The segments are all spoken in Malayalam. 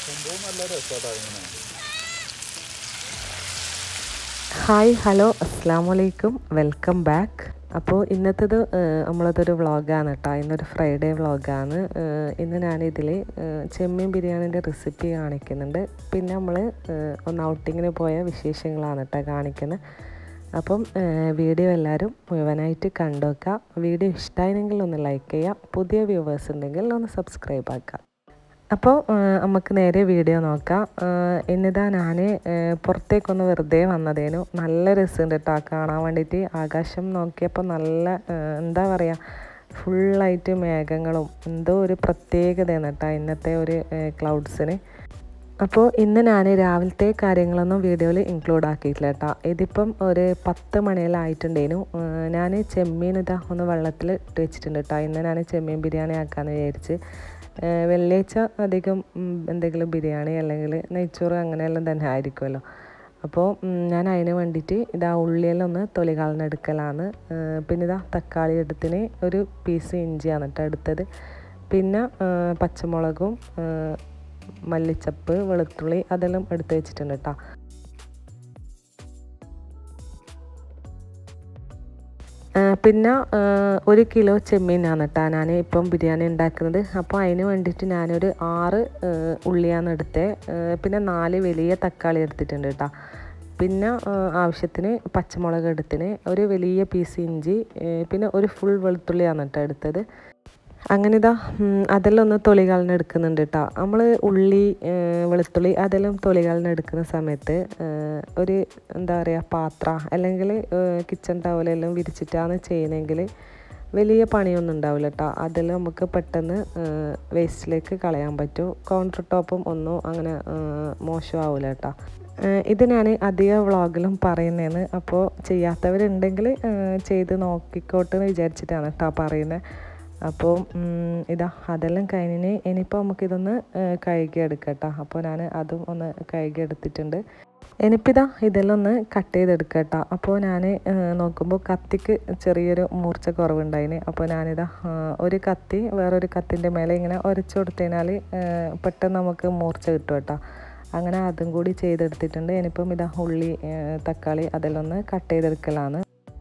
സംഭവം നല്ല രസമാട്ടോ ഇങ്ങനെ ഹായ് ഹലോ അസ്സാം വലൈക്കും വെൽക്കം ബാക്ക് അപ്പോൾ ഇന്നത്തേത് നമ്മളതൊരു വ്ളോഗാണ് കേട്ടോ ഇന്നൊരു ഫ്രൈഡേ വ്ളോഗാണ് ഇന്ന് ഞാനിതിൽ ചെമ്മീൻ ബിരിയാണിൻ്റെ റെസിപ്പി കാണിക്കുന്നുണ്ട് പിന്നെ നമ്മൾ ഒന്ന് ഔട്ടിങ്ങിന് പോയ വിശേഷങ്ങളാണ് കേട്ടോ കാണിക്കുന്നത് അപ്പം വീഡിയോ എല്ലാവരും മുഴുവനായിട്ട് കണ്ടു വെക്കുക വീഡിയോ ഇഷ്ടമായെങ്കിൽ ഒന്ന് ലൈക്ക് ചെയ്യുക പുതിയ വ്യൂവേഴ്സ് ഉണ്ടെങ്കിൽ ഒന്ന് സബ്സ്ക്രൈബ് ആക്കുക അപ്പോൾ നമുക്ക് നേരെ വീഡിയോ നോക്കാം ഇന്നിതാ ഞാൻ പുറത്തേക്കൊന്ന് വെറുതെ വന്നതേനു നല്ല രസമുണ്ട് കേട്ടോ കാണാൻ വേണ്ടിയിട്ട് ആകാശം നോക്കിയപ്പോൾ നല്ല എന്താ പറയുക ഫുള്ളായിട്ട് മേഘങ്ങളും എന്തോ ഒരു പ്രത്യേകതയാണ് കേട്ടോ ഇന്നത്തെ ഒരു ക്ലൗഡ്സിന് അപ്പോൾ ഇന്ന് ഞാൻ രാവിലത്തെ കാര്യങ്ങളൊന്നും വീഡിയോയിൽ ഇൻക്ലൂഡ് ആക്കിയിട്ടില്ല കേട്ടോ ഇതിപ്പം ഒരു പത്ത് മണിയിലായിട്ടുണ്ടേനു ഞാൻ ചെമ്മീൻ ഇതാ ഒന്ന് വെള്ളത്തിൽ ഇട്ട് വെച്ചിട്ടുണ്ട് കേട്ടോ ഇന്ന് ഞാൻ ചെമ്മീൻ ബിരിയാണി ആക്കാമെന്ന് വിചാരിച്ച് വെള്ളിയാഴ്ച അധികം എന്തെങ്കിലും ബിരിയാണി അല്ലെങ്കിൽ നെയ്ച്ചോറ് അങ്ങനെയെല്ലാം തന്നെ ആയിരിക്കുമല്ലോ അപ്പോൾ ഞാൻ അതിന് വേണ്ടിയിട്ട് ഇതാ ഉള്ളിയെല്ലാം ഒന്ന് തൊലി കളഞ്ഞെടുക്കലാണ് പിന്നെ ഇതാ തക്കാളി എടുത്തിന് ഒരു പീസ് ഇഞ്ചിയാണ് കേട്ടോ എടുത്തത് പിന്നെ പച്ചമുളകും മല്ലിച്ചപ്പ് വെളുത്തുള്ളി അതെല്ലാം എടുത്ത് വെച്ചിട്ടുണ്ട് കേട്ടോ പിന്നെ ഒരു കിലോ ചെമ്മീനാണ് കേട്ടോ ഞാൻ ഇപ്പം ബിരിയാണി ഉണ്ടാക്കുന്നത് അപ്പോൾ അതിന് വേണ്ടിയിട്ട് ഞാനൊരു ആറ് ഉള്ളിയാണ് എടുത്തത് പിന്നെ നാല് വലിയ തക്കാളി എടുത്തിട്ടുണ്ട് കേട്ടോ പിന്നെ ആവശ്യത്തിന് പച്ചമുളക് എടുത്തിന് ഒരു വലിയ പീസ് ഇഞ്ചി പിന്നെ ഒരു ഫുൾ വെളുത്തുള്ളിയാണ് കേട്ടോ എടുത്തത് അങ്ങനെ ഇതാ അതെല്ലാം ഒന്ന് തൊലികളിന് എടുക്കുന്നുണ്ട് കേട്ടോ നമ്മൾ ഉള്ളി വെളുത്തുള്ളി അതെല്ലാം തൊലികളിന് എടുക്കുന്ന സമയത്ത് ഒരു എന്താ പറയുക പാത്ര അല്ലെങ്കിൽ കിച്ചൺ ടവലെല്ലാം വിരിച്ചിട്ടാണ് ചെയ്യുന്നതെങ്കിൽ വലിയ പണിയൊന്നും ഉണ്ടാവില്ല കേട്ടോ അതെല്ലാം നമുക്ക് പെട്ടെന്ന് വേസ്റ്റിലേക്ക് കളയാൻ പറ്റും കൗണ്ടർ ടോപ്പും ഒന്നും അങ്ങനെ മോശമാവില്ല കേട്ടോ ഇത് ഞാൻ അധിക വ്ളോഗിലും പറയുന്നതാണ് അപ്പോൾ ചെയ്യാത്തവരുണ്ടെങ്കിൽ ചെയ്ത് നോക്കിക്കോട്ടെ എന്ന് വിചാരിച്ചിട്ടാണ് കേട്ടോ പറയുന്നത് അപ്പോൾ ഇതാ അതെല്ലാം കഴിഞ്ഞിന് ഇനിയിപ്പോൾ നമുക്കിതൊന്ന് കഴുകിയെടുക്കാം കേട്ടോ അപ്പോൾ ഞാൻ അതും ഒന്ന് കഴുകിയെടുത്തിട്ടുണ്ട് ഇനിയിപ്പോൾ ഇതാ ഇതെല്ലാം ഒന്ന് കട്ട് ചെയ്തെടുക്കുക കേട്ടോ അപ്പോൾ ഞാൻ നോക്കുമ്പോൾ കത്തിക്ക് ചെറിയൊരു മൂർച്ച കുറവുണ്ടായിന് അപ്പോൾ ഞാനിതാ ഒരു കത്തി വേറൊരു കത്തിൻ്റെ മേലെ ഇങ്ങനെ ഉരച്ചു കൊടുത്തതിനാൽ പെട്ടെന്ന് നമുക്ക് മൂർച്ച കിട്ടും കേട്ടോ അങ്ങനെ അതും കൂടി ചെയ്തെടുത്തിട്ടുണ്ട് ഇനിയിപ്പം ഇതാ ഉള്ളി തക്കാളി അതെല്ലാം ഒന്ന് കട്ട് ചെയ്തെടുക്കലാണ്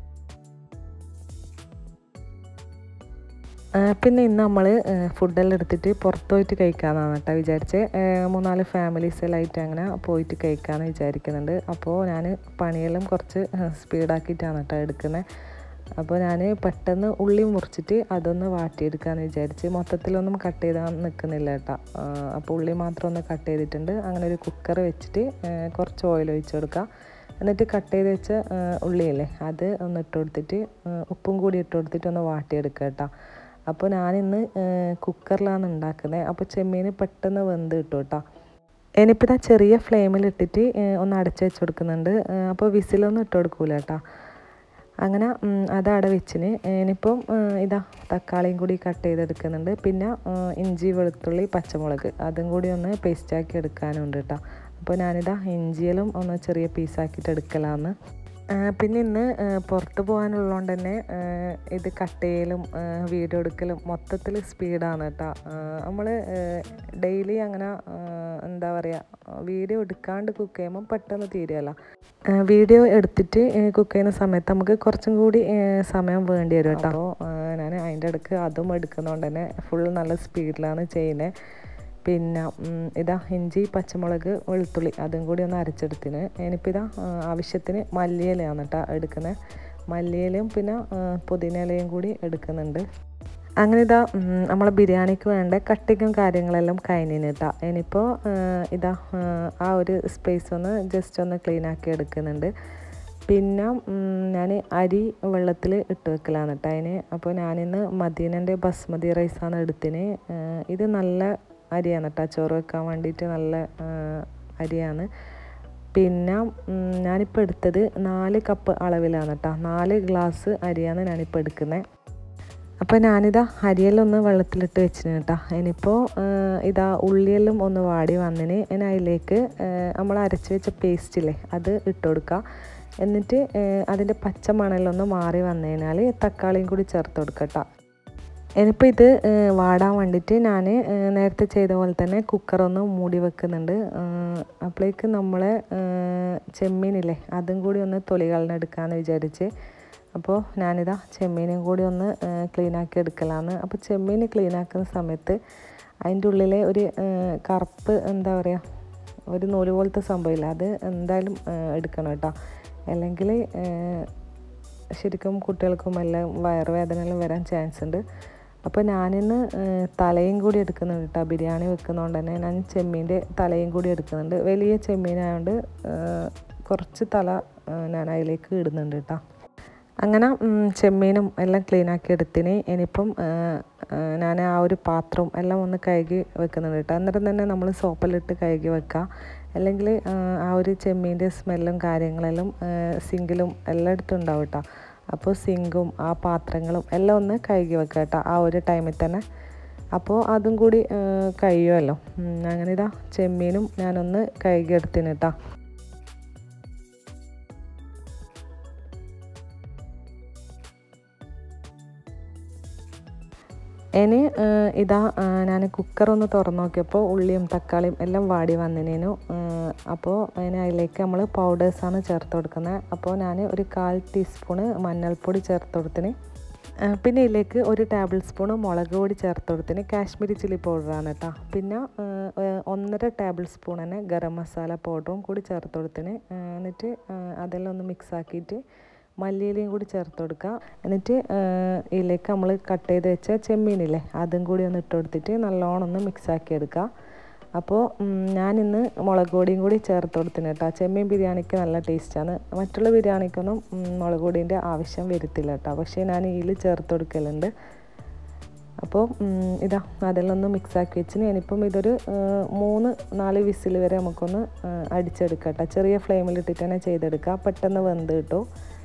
പിന്നെ ഇന്ന് നമ്മൾ ഫുഡെല്ലാം എടുത്തിട്ട് പുറത്ത് പോയിട്ട് കഴിക്കാമെന്നാണ് കേട്ടോ വിചാരിച്ച് മൂന്നാല് ഫാമിലീസിലായിട്ട് അങ്ങനെ പോയിട്ട് കഴിക്കാമെന്ന് വിചാരിക്കുന്നുണ്ട് അപ്പോൾ ഞാൻ പണിയെല്ലാം കുറച്ച് സ്പീഡാക്കിയിട്ടാണ് കേട്ടോ എടുക്കുന്നത് അപ്പോൾ ഞാൻ പെട്ടെന്ന് ഉള്ളി മുറിച്ചിട്ട് അതൊന്ന് വാട്ടിയെടുക്കാമെന്ന് വിചാരിച്ച് മൊത്തത്തിലൊന്നും കട്ട് ചെയ്താൽ നിൽക്കുന്നില്ല കേട്ടോ അപ്പോൾ ഉള്ളി മാത്രം ഒന്ന് കട്ട് ചെയ്തിട്ടുണ്ട് അങ്ങനെ ഒരു കുക്കർ വെച്ചിട്ട് കുറച്ച് ഓയിൽ ഒഴിച്ച് കൊടുക്കുക എന്നിട്ട് കട്ട് ചെയ്ത് വെച്ച ഉള്ളിയല്ലേ അത് ഒന്ന് ഇട്ട് കൊടുത്തിട്ട് ഉപ്പും കൂടി ഇട്ട് കൊടുത്തിട്ട് ഒന്ന് വാട്ടിയെടുക്കുക കേട്ടോ അപ്പോൾ ഞാനിന്ന് കുക്കറിലാണ് ഉണ്ടാക്കുന്നത് അപ്പോൾ ചെമ്മീൻ പെട്ടെന്ന് വെന്ത് കിട്ടും കേട്ടോ ഇനിയിപ്പോൾ ഇതാ ചെറിയ ഫ്ലെയിമിൽ ഇട്ടിട്ട് ഒന്ന് അടച്ച് വെച്ച് കൊടുക്കുന്നുണ്ട് അപ്പോൾ വിസിലൊന്നും ഇട്ട് കൊടുക്കൂല കേട്ടോ അങ്ങനെ അത് അട വെച്ചിന് ഇനിയിപ്പം ഇതാ തക്കാളിയും കൂടി കട്ട് ചെയ്തെടുക്കുന്നുണ്ട് പിന്നെ ഇഞ്ചി വെളുത്തുള്ളി പച്ചമുളക് അതും കൂടി ഒന്ന് പേസ്റ്റാക്കി എടുക്കാനുണ്ട് കേട്ടോ അപ്പോൾ ഞാനിതാ ഇഞ്ചിയിലും ഒന്ന് ചെറിയ പീസാക്കിയിട്ട് എടുക്കലാന്ന് പിന്നെ ഇന്ന് പുറത്ത് പോകാനുള്ളതുകൊണ്ട് തന്നെ ഇത് കട്ട് ചെയ്യലും വീഡിയോ എടുക്കലും മൊത്തത്തിൽ സ്പീഡാണ് കേട്ടോ നമ്മൾ ഡെയിലി അങ്ങനെ എന്താ പറയുക വീഡിയോ എടുക്കാണ്ട് കുക്ക് ചെയ്യുമ്പം പെട്ടെന്ന് തീരുമല്ലോ വീഡിയോ എടുത്തിട്ട് കുക്ക് ചെയ്യുന്ന സമയത്ത് നമുക്ക് കുറച്ചും കൂടി സമയം വേണ്ടി വരും കേട്ടോ അപ്പോൾ ഞാൻ അതിൻ്റെ ഇടയ്ക്ക് അതും എടുക്കുന്നതുകൊണ്ട് തന്നെ ഫുൾ നല്ല സ്പീഡിലാണ് ചെയ്യുന്നത് പിന്നെ ഇതാ ഇഞ്ചി പച്ചമുളക് വെളുത്തുള്ളി അതും കൂടി ഒന്ന് അരച്ചെടുത്തിന് ഇനിയിപ്പോൾ ഇതാ ആവശ്യത്തിന് മല്ലിയിലയാണ് കേട്ടോ എടുക്കുന്നത് മല്ലിയിലയും പിന്നെ പുതിനയിലയും കൂടി എടുക്കുന്നുണ്ട് അങ്ങനെ ഇതാ നമ്മളെ ബിരിയാണിക്ക് വേണ്ട കട്ടിങ്ങും കാര്യങ്ങളെല്ലാം കഴിഞ്ഞിന് കേട്ടോ ഇനിയിപ്പോൾ ഇതാ ആ ഒരു സ്പേസ് ഒന്ന് ജസ്റ്റ് ഒന്ന് ക്ലീൻ ആക്കി എടുക്കുന്നുണ്ട് പിന്നെ ഞാൻ അരി വെള്ളത്തിൽ ഇട്ട് വെക്കലാണ് കേട്ടോ അതിന് അപ്പോൾ ഞാനിന്ന് മദീനൻ്റെ ബസ്മതി റൈസാണ് എടുത്തിന് ഇത് നല്ല അരിയാണ് കേട്ടോ ചോറ് വെക്കാൻ വേണ്ടിയിട്ട് നല്ല അരിയാണ് പിന്നെ ഞാനിപ്പോൾ എടുത്തത് നാല് കപ്പ് അളവിലാണ് കേട്ടോ നാല് ഗ്ലാസ് അരിയാണ് ഞാനിപ്പോൾ എടുക്കുന്നത് അപ്പോൾ ഞാനിതാ അരിയെല്ലാം ഒന്ന് വെള്ളത്തിലിട്ട് വെച്ചിന് കേട്ടോ ഇനിയിപ്പോൾ ഇതാ ഉള്ളിയെല്ലാം ഒന്ന് വാടി വന്നിന് ഇനി അതിലേക്ക് നമ്മൾ അരച്ച് വെച്ച പേസ്റ്റില്ലേ അത് ഇട്ട് കൊടുക്കുക എന്നിട്ട് അതിൻ്റെ പച്ച മണലൊന്ന് മാറി വന്നു കഴിഞ്ഞാൽ തക്കാളിയും കൂടി ചേർത്ത് കൊടുക്കട്ടോ ഇനിയിപ്പോൾ ഇത് ഏഹ്, വാടാൻ വേണ്ടിയിട്ട് ഞാൻ നേരത്തെ ചെയ്ത പോലെ തന്നെ കുക്കറൊന്ന് മൂടി വെക്കുന്നുണ്ട് ഏഹ്, അപ്പോഴേക്ക് നമ്മളെ ഏഹ്, ചെമ്മീനില്ലേ അതും കൂടി ഒന്ന് തൊലി കളഞ്ഞെടുക്കാമെന്ന് വിചാരിച്ച് അപ്പോൾ ഞാനിതാ ചെമ്മീനും കൂടി ഒന്ന് ക്ലീൻ ആക്കി എടുക്കലാന്ന് അപ്പോൾ ചെമ്മീൻ ക്ലീൻ ആക്കുന്ന സമയത്ത് അതിൻ്റെ ഉള്ളിലെ ഒരു ഏഹ്, കറുപ്പ് എന്താ പറയുക ഒരു നൂല് പോലത്തെ സംഭവമില്ല അത് എന്തായാലും ഏഹ്, എടുക്കണം കേട്ടോ അല്ലെങ്കിൽ ഏഹ്, ശരിക്കും കുട്ടികൾക്കും എല്ലാം വയറുവേദനയെല്ലാം വരാൻ ചാൻസ് ഉണ്ട് അപ്പോൾ ഞാനിന്ന് ഏഹ്, തലയും കൂടി എടുക്കുന്നുണ്ട് കേട്ടോ ബിരിയാണി വെക്കുന്നതുകൊണ്ട് തന്നെ ഞാൻ ചെമ്മീൻ്റെ തലയും കൂടി എടുക്കുന്നുണ്ട് വലിയ ചെമ്മീനായതുകൊണ്ട് ഏഹ്, കുറച്ച് തല ഏഹ്, ഞാൻ അതിലേക്ക് ഇടുന്നുണ്ട് കേട്ടോ അങ്ങനെ ഉം, ചെമ്മീനും എല്ലാം ക്ലീൻ ആക്കി എടുത്തിന് ഇനിയിപ്പം ഞാൻ ആ ഒരു പാത്രവും എല്ലാം ഒന്ന് കഴുകി വെക്കുന്നുണ്ട് കേട്ടോ അന്നേരം തന്നെ നമ്മൾ സോപ്പിലിട്ട് കഴുകി വെക്കുക അല്ലെങ്കിൽ ആ ഒരു ചെമ്മീൻ്റെ സ്മെല്ലും കാര്യങ്ങളെല്ലാം സിങ്കിലും എല്ലായിടത്തും ഉണ്ടാവും കേട്ടോ അപ്പോൾ സിങ്കും ആ പാത്രങ്ങളും എല്ലാം ഒന്ന് കഴുകി വെക്കുക കേട്ടോ ആ ഒരു ടൈമിൽ തന്നെ അപ്പോൾ അതും കൂടി ഏഹ്, കഴിയുമല്ലോ ഉം, അങ്ങനെ ഇതാ ചെമ്മീനും ഞാനൊന്ന് കഴുകി എടുത്തിന് കേട്ടോ ഇനി ഏഹ്, ഇതാ ഞാൻ കുക്കറൊന്ന് തുറന്നു നോക്കിയപ്പോൾ ഉള്ളിയും തക്കാളിയും എല്ലാം വാടി വന്നിനു അപ്പോൾ അതിന് അതിലേക്ക് നമ്മൾ പൗഡേഴ്സാണ് ചേർത്ത് കൊടുക്കുന്നത് അപ്പോൾ ഞാൻ ഒരു കാൽ ടീസ്പൂണ് മഞ്ഞൾപ്പൊടി ചേർത്ത് കൊടുത്തിന് ഏഹ്, പിന്നെ ഇതിലേക്ക് ഒരു ടേബിൾ സ്പൂണ് മുളക് പൊടി ചേർത്ത് കൊടുത്തിന് കാശ്മീരി ചില്ലി പൗഡറാണ് കേട്ടോ പിന്നെ ഏഹ്, ഏഹ്, ഒന്നര ടേബിൾ സ്പൂൺ തന്നെ ഗരം മസാല പൗഡറും കൂടി ചേർത്ത് കൊടുത്തിന് ഏഹ്, എന്നിട്ട് ഏഹ്, അതെല്ലാം ഒന്ന് മിക്സ് ആക്കിയിട്ട് മല്ലിയിലയും കൂടി ചേർത്ത് കൊടുക്കുക എന്നിട്ട് ഏഹ്, ഇതിലേക്ക് നമ്മൾ കട്ട് ചെയ്ത് വെച്ച ചെമ്മീനില്ലേ അതും കൂടി ഒന്ന് ഇട്ട് കൊടുത്തിട്ട് നല്ലോണം ഒന്ന് മിക്സ് ആക്കി എടുക്കുക അപ്പോൾ ഉം, ഞാനിന്ന് മുളക് പൊടിയും കൂടി ചേർത്ത് കൊടുത്തിന് കേട്ടോ ചെമ്മീൻ ബിരിയാണിക്ക് നല്ല ടേസ്റ്റാണ് മറ്റുള്ള ബിരിയാണിക്കൊന്നും ഉം, മുളക് പൊടീൻ്റെ ആവശ്യം വരത്തില്ല കേട്ടോ പക്ഷേ ഞാൻ ഇതിൽ ചേർത്ത് കൊടുക്കലുണ്ട് അപ്പോൾ ഉം, ഇതാ അതെല്ലാം ഒന്ന് മിക്സ് ആക്കി വെച്ചിന് ഇനിയിപ്പം ഇതൊരു ഏഹ്, മൂന്ന് നാല് വിസിൽ വരെ നമുക്കൊന്ന് ഏഹ്, അടിച്ചെടുക്കാം കേട്ടോ ചെറിയ ഫ്ലെയിമിലിട്ടിട്ട് തന്നെ ചെയ്തെടുക്കുക പെട്ടെന്ന് വെന്ത് കിട്ടും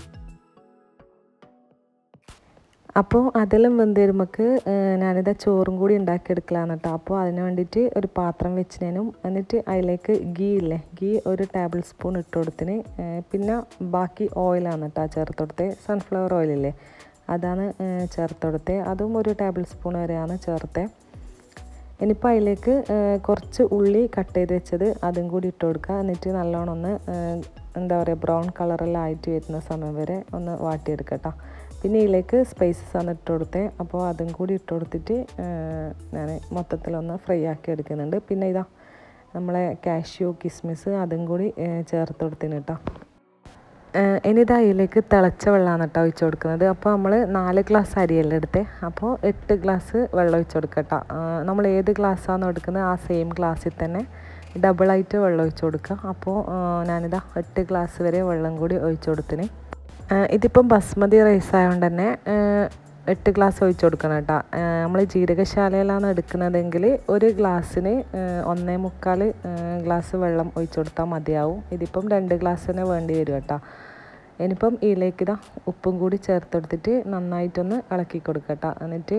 അപ്പോൾ അതെല്ലാം വെന്ത് വരുമ്പോൾക്ക് ഞാനിത് ചോറും കൂടി ഉണ്ടാക്കിയെടുക്കലാണ് കേട്ടോ അപ്പോൾ അതിന് വേണ്ടിയിട്ട് ഒരു പാത്രം വെച്ചിനേനും എന്നിട്ട് അതിലേക്ക് ഗീ ഇല്ലേ ഗീ ഒരു ടേബിൾ സ്പൂൺ ഇട്ട് കൊടുത്തിന് ഏഹ് പിന്നെ ബാക്കി ഓയിലാണ് കേട്ടോ ചേർത്ത് കൊടുത്തത് സൺഫ്ലവർ ഓയിലില്ലേ അതാണ് ഏഹ് ചേർത്ത് കൊടുത്തത് അതും ഒരു ടേബിൾ സ്പൂൺ വരെയാണ് ചേർത്തത് ഇനിയിപ്പോൾ അതിലേക്ക് ഏഹ് കുറച്ച് ഉള്ളി കട്ട് ചെയ്ത് വെച്ചത് അതും കൂടി ഇട്ട് കൊടുക്കുക എന്നിട്ട് നല്ലോണം ഒന്ന് ഏഹ് എന്താ പറയുക ബ്രൗൺ കളറെല്ലാം ആയിട്ട് വരുന്ന സമയം വരെ ഒന്ന് വാട്ടിയെടുക്കട്ടോ പിന്നെ ഇതിലേക്ക് സ്പൈസസ് ആണ് ഇട്ട് കൊടുത്തത് അപ്പോൾ അതും കൂടി ഇട്ട് കൊടുത്തിട്ട് ഞാൻ മൊത്തത്തിലൊന്ന് ഫ്രൈ ആക്കി എടുക്കുന്നുണ്ട് പിന്നെ ഇതാ നമ്മളെ കാഷ്യൂ കിസ്മിസ് അതും കൂടി ഏഹ് ചേർത്ത് കൊടുത്തിന് കേട്ടോ ഏഹ് ഇനി ഇതാ ഇതിലേക്ക് തിളച്ച വെള്ളമാണ് കേട്ടോ ഒഴിച്ച് കൊടുക്കുന്നത് അപ്പോൾ നമ്മൾ നാല് ഗ്ലാസ് അരിയെല്ലാം എടുത്തേ അപ്പോൾ എട്ട് ഗ്ലാസ് വെള്ളം ഒഴിച്ച് കൊടുക്കട്ടോ നമ്മൾ ഏത് ഗ്ലാസ്സാണോ എടുക്കുന്നത് ആ സെയിം ഗ്ലാസ്സിൽ തന്നെ ഡബിളായിട്ട് വെള്ളം ഒഴിച്ച് കൊടുക്കുക അപ്പോൾ ഏഹ് ഞാനിതാ എട്ട് ഗ്ലാസ് വരെ വെള്ളം കൂടി ഒഴിച്ച് കൊടുത്തിന് ഏഹ് ഇതിപ്പം ബസ്മതി റൈസ് ആയതുകൊണ്ട് തന്നെ ഏഹ് എട്ട് ഗ്ലാസ് ഒഴിച്ച് കൊടുക്കണം കേട്ടോ നമ്മൾ ജീരകശാലയിലാണ് എടുക്കുന്നതെങ്കിൽ ഒരു ഗ്ലാസ്സിന് ഏഹ് ഒന്നേ മുക്കാൽ ഏഹ് ഗ്ലാസ് വെള്ളം ഒഴിച്ച് കൊടുത്താൽ മതിയാവും ഇതിപ്പം രണ്ട് ഗ്ലാസ്സിന് വേണ്ടി വരും കേട്ടോ ഇനിയിപ്പം ഇതിലേക്ക് ഇതാ ഉപ്പും കൂടി ചേർത്ത് കൊടുത്തിട്ട് നന്നായിട്ടൊന്ന് ഇളക്കി കൊടുക്കട്ടോ എന്നിട്ട്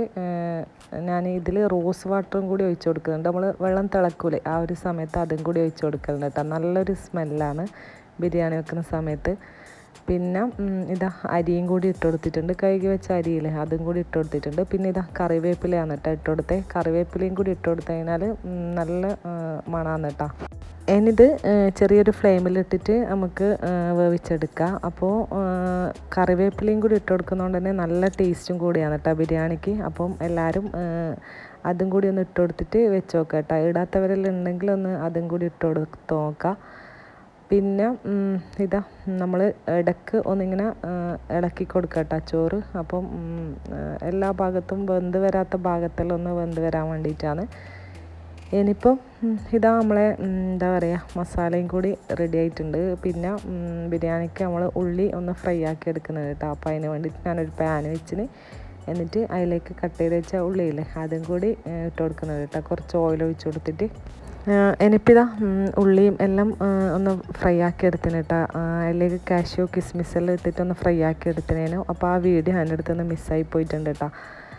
ഞാൻ ഇതിൽ റോസ് വാട്ടറും കൂടി ഒഴിച്ച് കൊടുക്കുന്നുണ്ട് നമ്മൾ വെള്ളം തിളക്കൂലേ ആ ഒരു സമയത്ത് അതും കൂടി ഒഴിച്ച് കൊടുക്കലുണ്ട് കേട്ടോ നല്ലൊരു സ്മെല്ലാണ് ബിരിയാണി വെക്കുന്ന സമയത്ത് പിന്നെ ഉം, ഇതാ അരിയും കൂടി ഇട്ട് കൊടുത്തിട്ടുണ്ട് കഴുകി വെച്ച അരിയില്ലേ അതും കൂടി ഇട്ട് കൊടുത്തിട്ടുണ്ട് പിന്നെ ഇതാ കറിവേപ്പിലയാണ് കേട്ടോ ഇട്ട് കൊടുത്തത് കറിവേപ്പിലയും കൂടി ഇട്ട് കൊടുത്തു കഴിഞ്ഞാൽ ഉം, നല്ല മണമാണ് കേട്ടോ ഇനിഇത് ഏഹ്, ചെറിയൊരു ഫ്ലെയിമിലിട്ടിട്ട് നമുക്ക് ഏഹ്, വേവിച്ചെടുക്കാം അപ്പോൾ ഏഹ്, കറിവേപ്പിലയും കൂടി ഇട്ട് കൊടുക്കുന്നതുകൊണ്ട് തന്നെ നല്ല ടേസ്റ്റും കൂടിയാണ് കേട്ടോ ബിരിയാണിക്ക് അപ്പം എല്ലാവരും ഏഹ്, അതും കൂടി ഒന്ന് ഇട്ട് കൊടുത്തിട്ട് വെച്ച് നോക്കാം കേട്ടോ ഇടാത്തവരെല്ലാം ഉണ്ടെങ്കിൽ ഒന്ന് അതും കൂടി ഇട്ട് കൊടുത്ത് നോക്കാം പിന്നെ ഉം, ഇതാ നമ്മൾ ഇടയ്ക്ക് ഒന്നിങ്ങനെ ആ, ഇളക്കി കൊടുക്കുക കേട്ടോ ചോറ് അപ്പം ഉം, ആ, എല്ലാ ഭാഗത്തും വെന്ത് വരാത്ത ഭാഗത്തെല്ലാം ഒന്ന് വെന്ത് വരാൻ വേണ്ടിയിട്ടാണ് ഇനിയിപ്പം ഉം, ഇതാ നമ്മളെ ഉം, എന്താ പറയുക മസാലയും കൂടി റെഡി ആയിട്ടുണ്ട് പിന്നെ ഉം, ബിരിയാണിക്ക് നമ്മൾ ഉള്ളി ഒന്ന് ഫ്രൈ ആക്കി എടുക്കുന്നത് കേട്ടോ അപ്പോൾ അതിന് വേണ്ടിയിട്ട് ഞാനൊരു പാൻ വെച്ചിന് എന്നിട്ട് അതിലേക്ക് കട്ട് ചെയ്ത് വെച്ച ഉള്ളിയില്ലേ അതും കൂടി ഏ, ഇട്ട് കൊടുക്കുന്നത് കേട്ടോ കുറച്ച് ഓയിൽ ഒഴിച്ച് കൊടുത്തിട്ട് എനിപ്പിതാ ഉള്ളിയും എല്ലാം ആ, ഒന്ന് ഫ്രൈ ആക്കി എടുത്തിന് കേട്ടോ ആ, അതിലേക്ക് കാഷ്യൂ കിസ്മിസ് എല്ലാം ഇട്ടിട്ട് ഒന്ന് ഫ്രൈ ആക്കി എടുത്തിനേനു അപ്പോൾ ആ വീഡിയോ എൻ്റെ അടുത്തുനിന്ന് മിസ്സായി പോയിട്ടുണ്ട് കേട്ടോ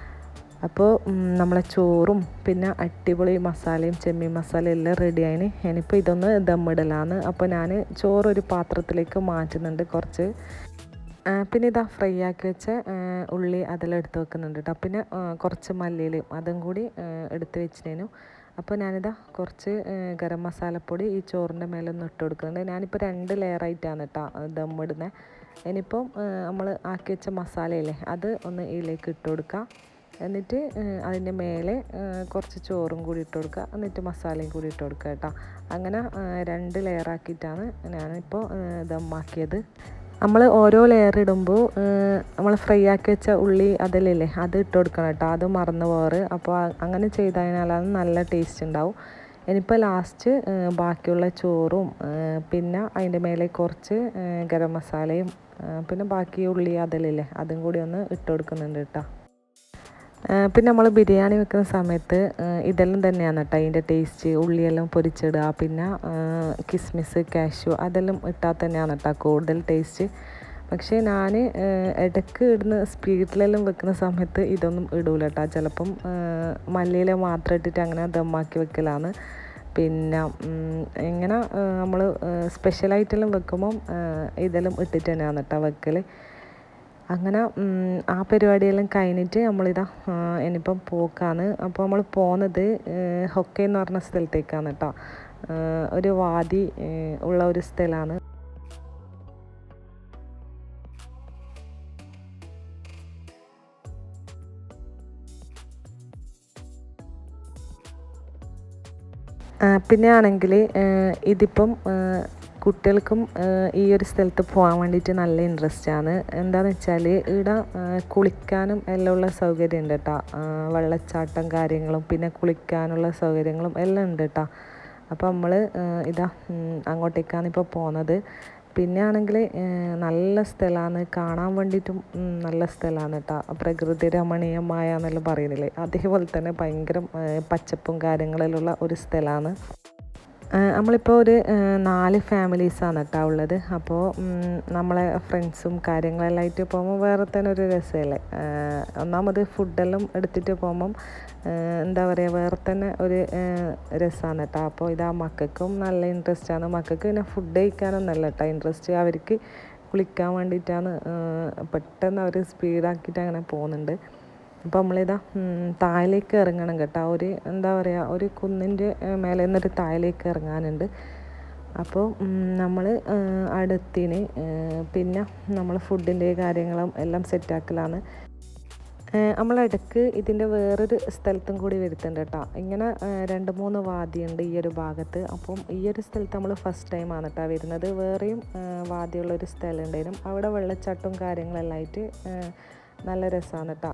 അപ്പോൾ ഉം, നമ്മളെ ചോറും പിന്നെ അടിപൊളി മസാലയും ചെമ്മീൻ മസാലയും എല്ലാം റെഡി ആയിന് ഇനിയിപ്പോൾ ഇതൊന്ന് ദമ്മിടലാണ് അപ്പോൾ ഞാൻ ചോറ് ഒരു പാത്രത്തിലേക്ക് മാറ്റുന്നുണ്ട് കുറച്ച് ആ, പിന്നെ ഇതാ ഫ്രൈ ആക്കി വെച്ച ആ, ഉള്ളി അതെല്ലാം എടുത്ത് വെക്കുന്നുണ്ട് കേട്ടോ പിന്നെ ആ, കുറച്ച് മല്ലിയിലും അതും കൂടി ആ, എടുത്ത് വെച്ചിനു അപ്പോൾ ഞാനിതാ കുറച്ച് ആ, ഗരം മസാലപ്പൊടി ഈ ചോറിൻ്റെ മേലെ ഒന്ന് ഇട്ട് കൊടുക്കുന്നുണ്ട് ഞാനിപ്പോൾ രണ്ട് ലെയറായിട്ടാണ് കേട്ടോ ദമ്മിടുന്നത് ഇനിയിപ്പം നമ്മൾ ആക്കി വെച്ച മസാലയില്ലേ അത് ഒന്ന് ഇതിലേക്ക് ഇട്ട് കൊടുക്കുക എന്നിട്ട് അതിൻ്റെ മേലെ ആ, കുറച്ച് ചോറും കൂടി ഇട്ട് കൊടുക്കുക എന്നിട്ട് മസാലയും കൂടി ഇട്ട് കൊടുക്കുക കേട്ടോ അങ്ങനെ ആ, രണ്ട് ലെയറാക്കിയിട്ടാണ് ഞാനിപ്പോൾ ആ, ദമ്മാക്കിയത് നമ്മൾ ഓരോ ലെയർ ഇടുമ്പോൾ നമ്മൾ ഫ്രൈ ആക്കി വെച്ച ഉള്ളി അതിലില്ലേ അത് ഇട്ട് കൊടുക്കണം കേട്ടോ അത് മറന്നു പോകാറ് അപ്പോൾ ആ- അങ്ങനെ ചെയ്തതിനാലാണ് നല്ല ടേസ്റ്റ് ഉണ്ടാവും ഇനിയിപ്പോൾ ലാസ്റ്റ് ബാക്കിയുള്ള ചോറും ആ, പിന്നെ അതിൻ്റെ മേലെ കുറച്ച് ആ, ഗരം മസാലയും ആ, പിന്നെ ബാക്കി ഉള്ളി അതിലില്ലേ അതും കൂടി ഒന്ന് ഇട്ട് കൊടുക്കുന്നുണ്ട് കേട്ടോ ആ, പിന്നെ നമ്മൾ ബിരിയാണി വെക്കുന്ന സമയത്ത് ആ, ഇതെല്ലാം തന്നെയാണ് കേട്ടോ അതിൻ്റെ ടേസ്റ്റ് ഉള്ളിയെല്ലാം പൊരിച്ചിടുക പിന്നെ ആ, കിസ്മിസ് കാഷ്യൂ അതെല്ലാം ഇട്ടാൽ തന്നെയാണ് കേട്ടോ കൂടുതൽ ടേസ്റ്റ് പക്ഷേ ഞാൻ ഇടയ്ക്ക് ഇടുന്ന സ്പീഡിലെല്ലാം വെക്കുന്ന സമയത്ത് ഇതൊന്നും ഇടൂല കേട്ടോ ചിലപ്പം ആ, മല്ലിയില മാത്രം ഇട്ടിട്ട് അങ്ങനെ ദമ്മാക്കി വെക്കലാണ് പിന്നെ ഉം, ഇങ്ങനെ നമ്മൾ സ്പെഷ്യലായിട്ടെല്ലാം വെക്കുമ്പം ആ, ഇതെല്ലാം ഇട്ടിട്ട് തന്നെയാണ് കേട്ടോ വെക്കൽ അങ്ങനെ ഉം, ആ പരിപാടിയെല്ലാം കഴിഞ്ഞിട്ട് നമ്മളിതാ ആ, ഇനിയിപ്പം പോക്കാണ് അപ്പോൾ നമ്മൾ പോകുന്നത് ഹൊക്കെ എന്ന് പറഞ്ഞ സ്ഥലത്തേക്കാണ് കേട്ടോ ആ, ഒരു വാദി ഏ, ഉള്ള ഒരു സ്ഥലമാണ് പിന്നെ ആണെങ്കിൽ ഇതിപ്പം ആ, കുട്ടികൾക്കും ആ, ഈ ഒരു സ്ഥലത്ത് പോകാൻ വേണ്ടിയിട്ട് നല്ല ഇൻട്രസ്റ്റ് ആണ് എന്താണെന്ന് വെച്ചാൽ ഇവിടെ ആ, കുളിക്കാനും എല്ലാം ഉള്ള സൗകര്യം ഉണ്ട് കേട്ടോ ആ, വെള്ളച്ചാട്ടം കാര്യങ്ങളും പിന്നെ കുളിക്കാനുള്ള സൗകര്യങ്ങളും എല്ലാം ഉണ്ട് കേട്ടോ അപ്പോൾ നമ്മൾ ഇതാ ഉം, അങ്ങോട്ടേക്കാണ് ഇപ്പോൾ പോകുന്നത് പിന്നെ ആണെങ്കിൽ നല്ല സ്ഥലമാണ് കാണാൻ വേണ്ടിയിട്ടും ഉം, നല്ല സ്ഥലമാണ് കേട്ടോ പ്രകൃതി രമണീയമായ എന്നെല്ലാം പറയുന്നില്ലേ അതേപോലെ തന്നെ ഭയങ്കര ആ, പച്ചപ്പും കാര്യങ്ങളിലുള്ള ഒരു സ്ഥലമാണ് നമ്മളിപ്പോൾ ഒരു ആ, നാല് ഫാമിലീസാണ് കേട്ടോ ഉള്ളത് അപ്പോൾ ഉം, നമ്മളെ ഫ്രണ്ട്സും കാര്യങ്ങളെല്ലാം ആയിട്ട് പോകുമ്പോൾ വേറെ തന്നെ ഒരു രസമല്ലേ ആ, ഒന്നാമത് ഫുഡെല്ലാം എടുത്തിട്ട് പോകുമ്പം ആ, എന്താ പറയുക വേറെ തന്നെ ഒരു രസമാണ് കേട്ടോ അപ്പോൾ ഇതാ മക്കൾക്കും നല്ല ഇൻട്രസ്റ്റ് ആണ് മക്കൾക്ക് പിന്നെ ഫുഡ് കഴിക്കാനൊന്നല്ല കേട്ടോ ഇൻട്രസ്റ്റ് അവർക്ക് കുളിക്കാൻ വേണ്ടിയിട്ടാണ് ആ, പെട്ടെന്ന് അവർ സ്പീഡാക്കിയിട്ട് അങ്ങനെ പോകുന്നുണ്ട് അപ്പോൾ നമ്മളിതാ ഉം, താഴേക്ക് ഇറങ്ങണം കേട്ടോ ഒരു എന്താ പറയുക ഒരു കുന്നിൻ്റെ ഏഹ്, മേലെ നിന്നൊരു താഴേക്ക് ഇറങ്ങാനുണ്ട് അപ്പോൾ നമ്മൾ അടുത്തിന് ഏഹ്, പിന്നെ നമ്മൾ ഫുഡിൻ്റെ കാര്യങ്ങളും എല്ലാം സെറ്റാക്കലാണ് നമ്മളിടക്ക് ഇതിൻ്റെ വേറൊരു സ്ഥലത്തും കൂടി വരുത്തുന്നുണ്ട് കേട്ടോ ഇങ്ങനെ ഏഹ്, രണ്ട് മൂന്ന് വാദിയുണ്ട് ഈ ഒരു ഭാഗത്ത് അപ്പം ഈ ഒരു സ്ഥലത്ത് നമ്മൾ ഫസ്റ്റ് ടൈമാണ് കേട്ടോ വരുന്നത് വേറെയും ഏഹ്, വാദിയുള്ള ഒരു സ്ഥലം ഉണ്ടായിരുന്നു അവിടെ വെള്ളച്ചാട്ടവും കാര്യങ്ങളെല്ലാം ആയിട്ട് ഏഹ്, നല്ല രസമാണ് കേട്ടോ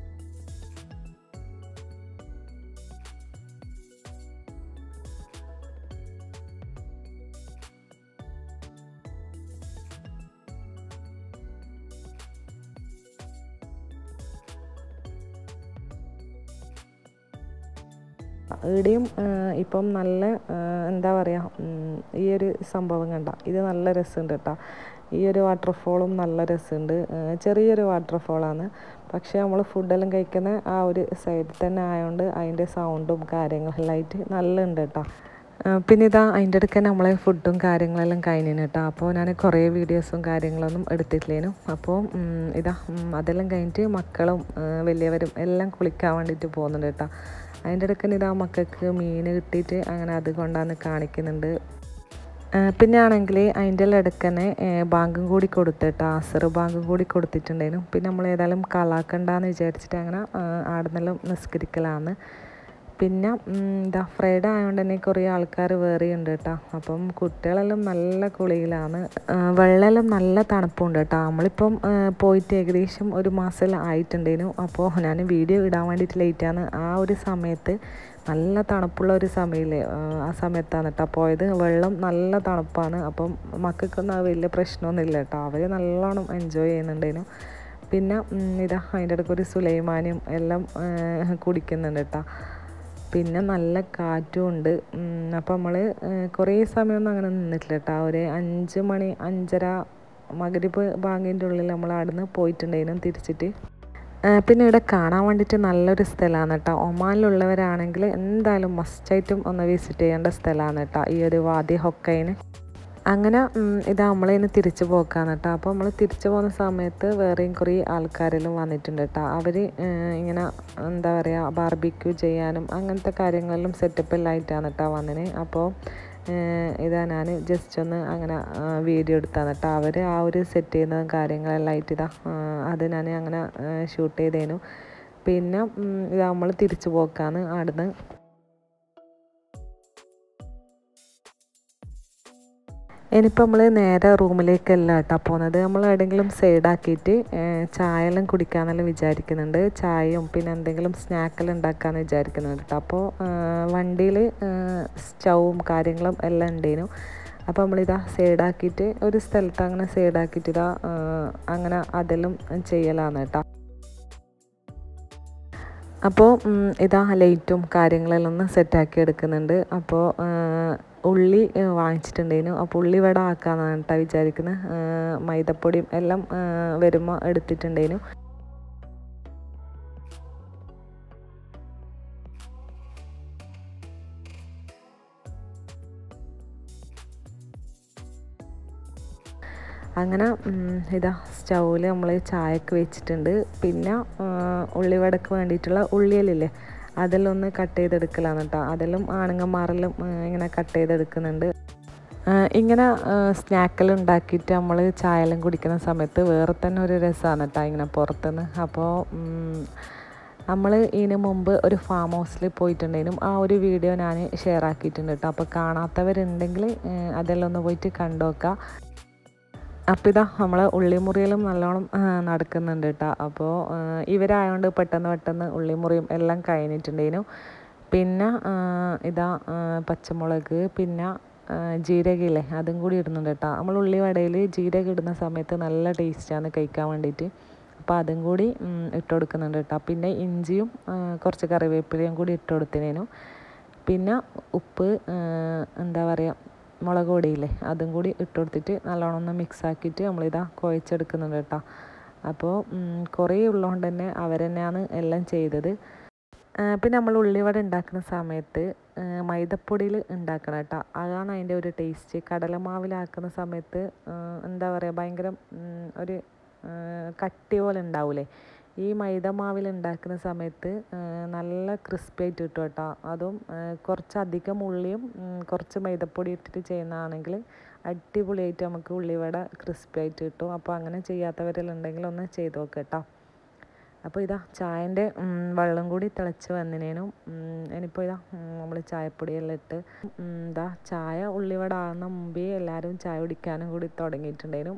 ഇവിടെയും ഇപ്പം നല്ല ആ, എന്താ പറയുക ഉം, ഈ ഒരു സംഭവം കണ്ട ഇത് നല്ല രസമുണ്ട് കേട്ടോ ഈ ഒരു വാട്ടർഫോളും നല്ല രസമുണ്ട് ആ, ചെറിയൊരു വാട്ടർഫോളാണ് പക്ഷേ നമ്മൾ ഫുഡെല്ലാം കഴിക്കുന്ന ആ ഒരു സൈഡിൽ തന്നെ ആയതുകൊണ്ട് അതിൻ്റെ സൗണ്ടും കാര്യങ്ങളെല്ലാം ആയിട്ട് നല്ല ഉണ്ട് കേട്ടോ ആ, പിന്നെ ഇതാ അതിൻ്റെ ഇടയ്ക്ക് തന്നെ നമ്മളെ ഫുഡും കാര്യങ്ങളെല്ലാം കഴിഞ്ഞു കേട്ടോ അപ്പോൾ ഞാൻ കുറേ വീഡിയോസും കാര്യങ്ങളൊന്നും എടുത്തിട്ടില്ലേനു അപ്പോൾ ഉം, ഇതാ ഉം, അതെല്ലാം കഴിഞ്ഞിട്ട് മക്കളും ആ, വലിയവരും എല്ലാം കുളിക്കാൻ വേണ്ടിയിട്ട് പോകുന്നുണ്ട് കേട്ടോ അതിൻ്റെ ഇടയ്ക്ക് തന്നെ ഇതാ മക്കൾക്ക് മീൻ കിട്ടിയിട്ട് അങ്ങനെ അത് കൊണ്ടാന്ന് കാണിക്കുന്നുണ്ട് ആ, പിന്നെ ആണെങ്കിൽ അതിൻ്റെ ഇടയ്ക്ക് തന്നെ ഏ, ബാങ്കും കൂടി കൊടുത്തിട്ട് അസർ ബാങ്കും കൂടി കൊടുത്തിട്ടുണ്ടായിരുന്നു പിന്നെ നമ്മൾ ഏതായാലും കളാക്കണ്ടെന്ന് വിചാരിച്ചിട്ട് അങ്ങനെ ആടുന്നെല്ലാം നിസ്കരിക്കലാണ് പിന്നെ ഉം, ഇതാ ഫ്രൈഡേ ആയതുകൊണ്ട് തന്നെ കുറേ ആൾക്കാർ വേറെ ഉണ്ട് കേട്ടോ അപ്പം കുട്ടികളെല്ലാം നല്ല കുളിയിലാണ് ആ, വെള്ളമെല്ലാം നല്ല തണുപ്പുണ്ട് കേട്ടോ നമ്മളിപ്പം ആ, പോയിട്ട് ഏകദേശം ഒരു മാസം ആയിട്ടുണ്ടേനു അപ്പോൾ ഞാൻ വീഡിയോ ഇടാൻ വേണ്ടിയിട്ട് ലേറ്റാണ് ആ ഒരു സമയത്ത് നല്ല തണുപ്പുള്ള ഒരു സമയമില്ലേ ആ, ആ സമയത്താണ് കേട്ടോ പോയത് വെള്ളം നല്ല തണുപ്പാണ് അപ്പം മക്കൾക്കൊന്നും അത് വലിയ പ്രശ്നമൊന്നുമില്ല കേട്ടോ അവർ നല്ലോണം എൻജോയ് ചെയ്യുന്നുണ്ടേനു പിന്നെ ഉം, ഇതാ അതിൻ്റെ ഇടയ്ക്ക് ഒരു സുലൈമാനും എല്ലാം ആ, കുടിക്കുന്നുണ്ട് കേട്ടോ പിന്നെ നല്ല കാറ്റും ഉണ്ട് അപ്പം നമ്മൾ കുറേ സമയമൊന്നും അങ്ങനെ നിന്നിട്ടില്ല കേട്ടോ ഒരു അഞ്ച് മണി അഞ്ചര മകരിപ്പ് ബാങ്കിൻ്റെ ഉള്ളിൽ നമ്മൾ അവിടുന്ന് പോയിട്ടുണ്ടായിരുന്നു തിരിച്ചിട്ട് ആ, പിന്നെ ഇവിടെ കാണാൻ വേണ്ടിയിട്ട് നല്ലൊരു സ്ഥലമാണ് കേട്ടോ ഒമാനിലുള്ളവരാണെങ്കിൽ എന്തായാലും മസ്റ്റായിട്ടും ഒന്ന് വിസിറ്റ് ചെയ്യേണ്ട സ്ഥലമാണ് കേട്ടോ ഈ ഒരു വാദി ഹൊക്കൈന് അങ്ങനെ ഇതാ നമ്മളിനി തിരിച്ചു പോക്കാന്ന് കേട്ടോ അപ്പോൾ നമ്മൾ തിരിച്ചു പോകുന്ന സമയത്ത് വേറെയും കുറേ ആൾക്കാരെല്ലാം വന്നിട്ടുണ്ട് കേട്ടോ അവർ ഇങ്ങനെ എന്താ പറയുക ബാർബിക്യൂ ചെയ്യാനും അങ്ങനത്തെ കാര്യങ്ങളിലും സെറ്റപ്പെല്ലാം ആയിട്ടാണ് കേട്ടോ വന്നിന് അപ്പോൾ ഇതാ ഞാൻ ജസ്റ്റ് ഒന്ന് അങ്ങനെ വീഡിയോ എടുത്താണ് കേട്ടോ അവർ ആ ഒരു സെറ്റ് ചെയ്യുന്നതും കാര്യങ്ങളെല്ലാം ആയിട്ട് ഇതാ അത് ഞാൻ അങ്ങനെ ഷൂട്ട് ചെയ്തേനു പിന്നെ ഇതാ നമ്മൾ തിരിച്ചു പോക്കാണ് അവിടുന്ന് ഇനിയിപ്പോൾ നമ്മൾ നേരെ റൂമിലേക്കല്ല കേട്ടോ പോകുന്നത് നമ്മൾ എവിടെയെങ്കിലും സൈഡാക്കിയിട്ട് ചായ എല്ലാം കുടിക്കാമെന്നെല്ലാം വിചാരിക്കുന്നുണ്ട് ചായയും പിന്നെ എന്തെങ്കിലും സ്നാക്കെല്ലാം ഉണ്ടാക്കാമെന്ന് വിചാരിക്കുന്നുണ്ട് കേട്ടോ അപ്പോൾ വണ്ടിയിൽ സ്റ്റൗവും കാര്യങ്ങളും എല്ലാം ഉണ്ടേനു അപ്പോൾ നമ്മളിതാ സൈഡാക്കിയിട്ട് ഒരു സ്ഥലത്ത് അങ്ങനെ സൈഡാക്കിയിട്ട് ഇതാ അങ്ങനെ അതെല്ലാം ചെയ്യലാണ് കേട്ടോ അപ്പോൾ ഇതാ ലൈറ്റും കാര്യങ്ങളെല്ലാം ഒന്ന് സെറ്റാക്കി എടുക്കുന്നുണ്ട് അപ്പോൾ ഉള്ളി വാങ്ങിച്ചിട്ടുണ്ടായിരുന്നു അപ്പോൾ ഉള്ളി വട ആക്കാമെന്നാണ് കേട്ടോ വിചാരിക്കുന്നത് മൈദപ്പൊടിയും എല്ലാം വരുമ്പോൾ എടുത്തിട്ടുണ്ടായിരുന്നു അങ്ങനെ ഇതാ സ്റ്റൗവിൽ നമ്മൾ ചായക്ക് വെച്ചിട്ടുണ്ട് പിന്നെ ഉള്ളിവടക്ക് വേണ്ടിയിട്ടുള്ള ഉള്ളിയലില്ലേ അതെല്ലാം ഒന്ന് കട്ട് ചെയ്തെടുക്കലാണ് കേട്ടോ അതെല്ലാം ആണുങ്ങന്മാരെല്ലാം ഇങ്ങനെ കട്ട് ചെയ്തെടുക്കുന്നുണ്ട് ഇങ്ങനെ സ്നാക്കെല്ലാം ഉണ്ടാക്കിയിട്ട് നമ്മൾ ചായയെല്ലാം കുടിക്കുന്ന സമയത്ത് വേറെ തന്നെ ഒരു രസമാണ് കേട്ടോ ഇങ്ങനെ പുറത്തുനിന്ന് അപ്പോൾ നമ്മൾ ഇതിന് മുമ്പ് ഒരു ഫാം ഹൗസിൽ പോയിട്ടുണ്ടെങ്കിലും ആ ഒരു വീഡിയോ ഞാൻ ഷെയർ ആക്കിയിട്ടുണ്ട് കേട്ടോ അപ്പോൾ കാണാത്തവരുണ്ടെങ്കിൽ അതെല്ലാം ഒന്ന് പോയിട്ട് കണ്ടുനോക്കാം അപ്പോൾ ഇതാ നമ്മൾ ഉള്ളിമുറിയിലും നല്ലോണം നടക്കുന്നുണ്ട് കേട്ടോ അപ്പോൾ ഇവരായതുകൊണ്ട് പെട്ടെന്ന് പെട്ടെന്ന് ഉള്ളിമുറിയും എല്ലാം കഴിഞ്ഞിട്ടുണ്ടേനു പിന്നെ ഇതാ പച്ചമുളക് പിന്നെ ജീരകയില്ലേ അതും കൂടി ഇടുന്നുണ്ട് കേട്ടോ നമ്മൾ ഉള്ളി വടയിൽ ജീരകം ഇടുന്ന സമയത്ത് നല്ല ടേസ്റ്റാണ് കഴിക്കാൻ വേണ്ടിയിട്ട് അപ്പോൾ അതും കൂടി ഇട്ട് കൊടുക്കുന്നുണ്ട് കേട്ടോ പിന്നെ ഇഞ്ചിയും കുറച്ച് കറിവേപ്പിലയും കൂടി ഇട്ട് കൊടുത്തിനേനു പിന്നെ ഉപ്പ് എന്താ പറയുക മുളക് പൊടിയില്ലേ അതും കൂടി ഇട്ട് കൊടുത്തിട്ട് നല്ലോണം ഒന്ന് മിക്സ് ആക്കിയിട്ട് നമ്മളിതാ കുഴച്ചെടുക്കുന്നുണ്ട് കേട്ടോ അപ്പോൾ കുറേ ഉള്ളതുകൊണ്ട് തന്നെ അവർ തന്നെയാണ് എല്ലാം ചെയ്തത് പിന്നെ നമ്മൾ ഉള്ളിവട ഉണ്ടാക്കുന്ന സമയത്ത് മൈദപ്പൊടിയിൽ ഉണ്ടാക്കണം കേട്ടോ അതാണ് അതിൻ്റെ ഒരു ടേസ്റ്റ് കടലമാവിലാക്കുന്ന സമയത്ത് എന്താ പറയുക ഭയങ്കര ഒരു കട്ടി പോലെ ഉണ്ടാവൂലേ ഈ മൈദ മാവിൽ ഉണ്ടാക്കുന്ന സമയത്ത് നല്ല ക്രിസ്പി ആയിട്ട് കിട്ടും കേട്ടോ അതും കുറച്ചധികം ഉള്ളിയും കുറച്ച് മൈദപ്പൊടി ഇട്ടിട്ട് ചെയ്യുന്നതാണെങ്കിൽ അടിപൊളിയായിട്ട് നമുക്ക് ഉള്ളിവട ക്രിസ്പി ആയിട്ട് കിട്ടും അപ്പോൾ അങ്ങനെ ചെയ്യാത്തവരെല്ലാം ഉണ്ടെങ്കിൽ ഒന്ന് ചെയ്ത് നോക്കുക കേട്ടോ അപ്പോൾ ഇതാ ചായൻ്റെ വെള്ളം കൂടി തിളച്ച് വന്നതിനേനും ഇനിയിപ്പോൾ ഇതാ നമ്മൾ ചായപ്പൊടിയെല്ലാം ഇട്ട് ഇതാ ചായ ഉള്ളിവട ആകുന്ന മുമ്പേ എല്ലാവരും ചായ കുടിക്കാനും കൂടി തുടങ്ങിയിട്ടുണ്ടേനും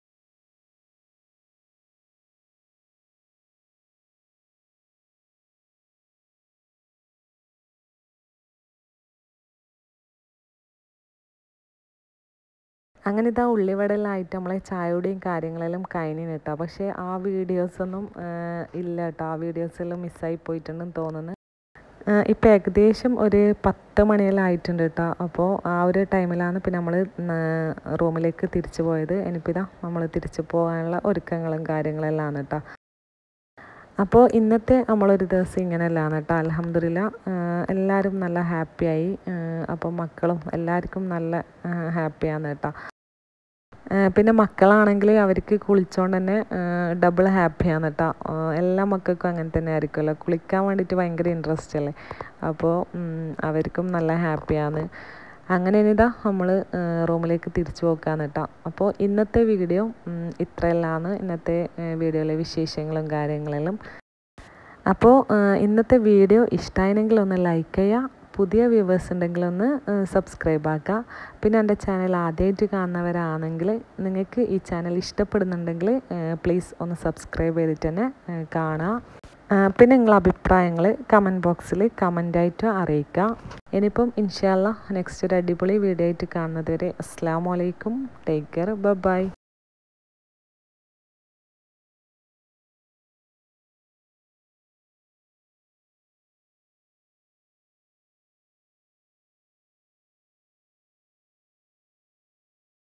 അങ്ങനെ ഇതാ ഉള്ളിവടലായിട്ട് നമ്മളെ ചായയുടെയും കാര്യങ്ങളെല്ലാം കഴിഞ്ഞു കേട്ടോ പക്ഷേ ആ വീഡിയോസൊന്നും ഇല്ല കേട്ടോ ആ വീഡിയോസെല്ലാം മിസ്സായി പോയിട്ടുണ്ടെന്ന് തോന്നുന്നു ഇപ്പോൾ ഏകദേശം ഒരു പത്ത് മണിയെല്ലാം ആയിട്ടുണ്ട് കേട്ടോ അപ്പോൾ ആ ഒരു ടൈമിലാണ് പിന്നെ നമ്മൾ റൂമിലേക്ക് തിരിച്ചു പോയത് ഇനിയിപ്പോൾ ഇതാ നമ്മൾ തിരിച്ചു പോകാനുള്ള ഒരുക്കങ്ങളും കാര്യങ്ങളെല്ലാം ആണ് കേട്ടോ അപ്പോൾ ഇന്നത്തെ നമ്മളൊരു ദിവസം ഇങ്ങനെയല്ലാണ് കേട്ടോ അലഹമില്ല എല്ലാവരും നല്ല ഹാപ്പിയായി അപ്പോൾ മക്കളും എല്ലാവർക്കും നല്ല ഹാപ്പിയാണ് കേട്ടോ പിന്നെ മക്കളാണെങ്കിൽ അവർക്ക് കുളിച്ചോണ്ട് തന്നെ ഡബിൾ ഹാപ്പിയാണ് കേട്ടോ എല്ലാ മക്കൾക്കും അങ്ങനെ തന്നെ ആയിരിക്കുമല്ലോ കുളിക്കാൻ വേണ്ടിയിട്ട് ഭയങ്കര ഇൻട്രസ്റ്റ് അല്ലേ അപ്പോൾ അവർക്കും നല്ല ഹാപ്പിയാണ് അങ്ങനെ ഇനിതാ നമ്മൾ റൂമിലേക്ക് തിരിച്ചു പോക്കാന്ന് കേട്ടോ അപ്പോൾ ഇന്നത്തെ വീഡിയോ ഇത്രയെല്ലാമാണ് ഇന്നത്തെ വീഡിയോയിലെ വിശേഷങ്ങളും കാര്യങ്ങളെല്ലാം അപ്പോൾ ഇന്നത്തെ വീഡിയോ ഇഷ്ടമായെങ്കിൽ ഒന്ന് ലൈക്ക് ചെയ്യുക പുതിയ വ്യൂവേഴ്സ് ഉണ്ടെങ്കിൽ ഒന്ന് സബ്സ്ക്രൈബ് ആക്കുക പിന്നെ എൻ്റെ ചാനൽ ആദ്യമായിട്ട് കാണുന്നവരാണെങ്കിൽ നിങ്ങൾക്ക് ഈ ചാനൽ ഇഷ്ടപ്പെടുന്നുണ്ടെങ്കിൽ പ്ലീസ് ഒന്ന് സബ്സ്ക്രൈബ് ചെയ്തിട്ട് തന്നെ കാണുക പിന്നെ നിങ്ങളെ അഭിപ്രായങ്ങൾ കമൻറ്റ് ബോക്സിൽ കമൻ്റായിട്ട് അറിയിക്കുക ഇനിയിപ്പം ഇൻഷാല്ല നെക്സ്റ്റ് ഒരു അടിപൊളി വീഡിയോ ആയിട്ട് കാണുന്നത് വരെ അസ്സാം വലൈക്കും ടേക്ക് കെയർ ബൈ